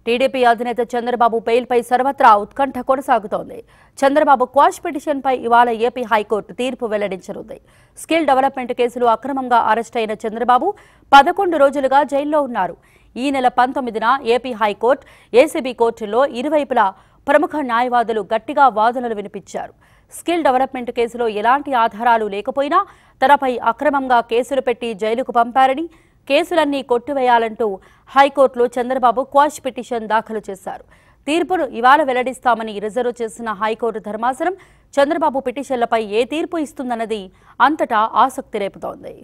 TDP అధినేత చంద్రబాబు బెయిల్పై సర్వత్రా ఉత్కంఠ కొనసాగుతోంది చంద్రబాబు క్వాష్ పిటిషన్పై ఇవాళ ఏపీ హైకోర్టు తీర్పు వెల్లడించనుంది స్కిల్ డెవలప్మెంట్ కేసులో అక్రమంగా అరెస్ట్ అయిన చంద్రబాబు పదకొండు రోజులుగా జైల్లో ఉన్నారు ఈ నెల పంతొమ్మిదిన ఏపీ హైకోర్టు ఏసీబీ కోర్టులో ఇరువైపులా ప్రముఖ న్యాయవాదులు గట్టిగా వాదనలు వినిపించారు స్కిల్ డెవలప్మెంట్ కేసులో ఎలాంటి ఆధారాలు లేకపోయినా తనపై అక్రమంగా కేసులు పెట్టి జైలుకు పంపారని కేసులన్నీ కొట్టివేయాలంటూ హైకోర్టులో చంద్రబాబు క్వాష్ పిటిషన్ దాఖలు చేశారు తీర్పును ఇవాళ వెల్లడిస్తామని రిజర్వ్ చేసిన హైకోర్టు ధర్మాసనం చంద్రబాబు పిటిషన్లపై ఏ తీర్పు ఇస్తుందన్నది అంతటా ఆసక్తి రేపుతోంది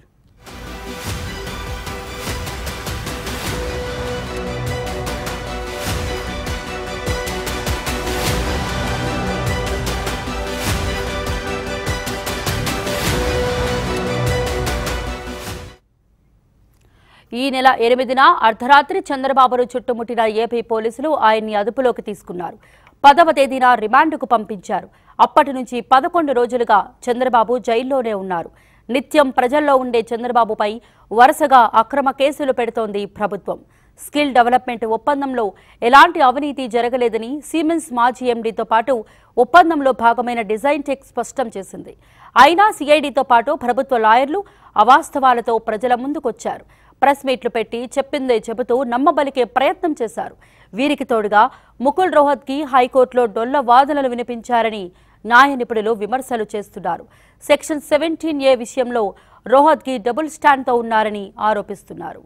ఈ నెల ఎనిమిదిన అర్ధరాత్రి చంద్రబాబును చుట్టుముట్టిన ఏపీ పోలీసులు ఆయన్ని అదుపులోకి తీసుకున్నారు పదవ తేదీన రిమాండ్కు పంపించారు అప్పటి నుంచి పదకొండు రోజులుగా చంద్రబాబు జైల్లోనే ఉన్నారు నిత్యం ప్రజల్లో ఉండే చంద్రబాబుపై వరుసగా అక్రమ కేసులు పెడుతోంది ప్రభుత్వం స్కిల్ డెవలప్మెంట్ ఒప్పందంలో ఎలాంటి అవినీతి జరగలేదని సిమెన్స్ మాజీ ఎండీతో పాటు ఒప్పందంలో భాగమైన డిజైన్ టెక్ స్పష్టం చేసింది అయినా సిఐడితో పాటు ప్రభుత్వ లాయర్లు అవాస్తవాలతో ప్రజల ముందుకొచ్చారు ప్రెస్ మీట్లు పెట్టి చెప్పిందే చెబుతూ నమ్మబలికే ప్రయత్నం చేశారు వీరికి తోడుగా ముకుల్ రోహత్కి హైకోర్టులో డొల్ల వాదనలు వినిపించారని న్యాయ నిపుణులు విమర్శలు చేస్తున్నారు సెక్షన్ సెవెంటీన్ ఏ విషయంలో రోహత్కి డబుల్ స్టాండ్తో ఉన్నారని ఆరోపిస్తున్నారు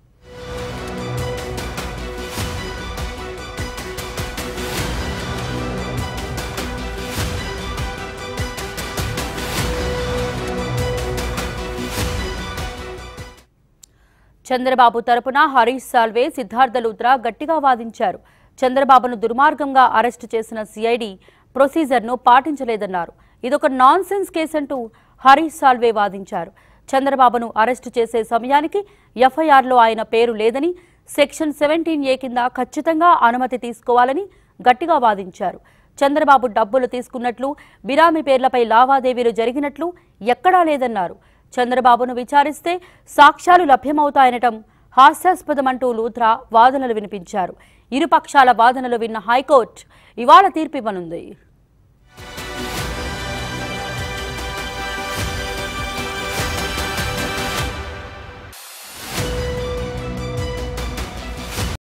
చంద్రబాబు తరపున హరీష్ సాల్వే సిద్ధార్థ లూత్రా గట్టిగా వాదించారు చంద్రబాబును దుర్మార్గంగా అరెస్టు చేసిన సిఐడి ప్రొసీజర్ను పాటించలేదన్నారు ఇదొక నాన్ సెన్స్ కేసంటూ హరీష్ సాల్వే వాదించారు చంద్రబాబును అరెస్టు చేసే సమయానికి ఎఫ్ఐఆర్లో ఆయన పేరు లేదని సెక్షన్ సెవెంటీన్ ఏ కింద ఖచ్చితంగా అనుమతి తీసుకోవాలని గట్టిగా వాదించారు చంద్రబాబు డబ్బులు తీసుకున్నట్లు బిరామీ పేర్లపై లావాదేవీలు జరిగినట్లు ఎక్కడా లేదన్నారు చంద్రబాబును విచారిస్తే సాక్ష్యాలు లభ్యమవుతాయనటం హాస్యాస్పదమంటూ లూథ్రా వాదనలు వినిపించారు ఇరుపక్షాల వాదనలు విన్న హైకోర్టు ఇవాళ తీర్పివ్వనుంది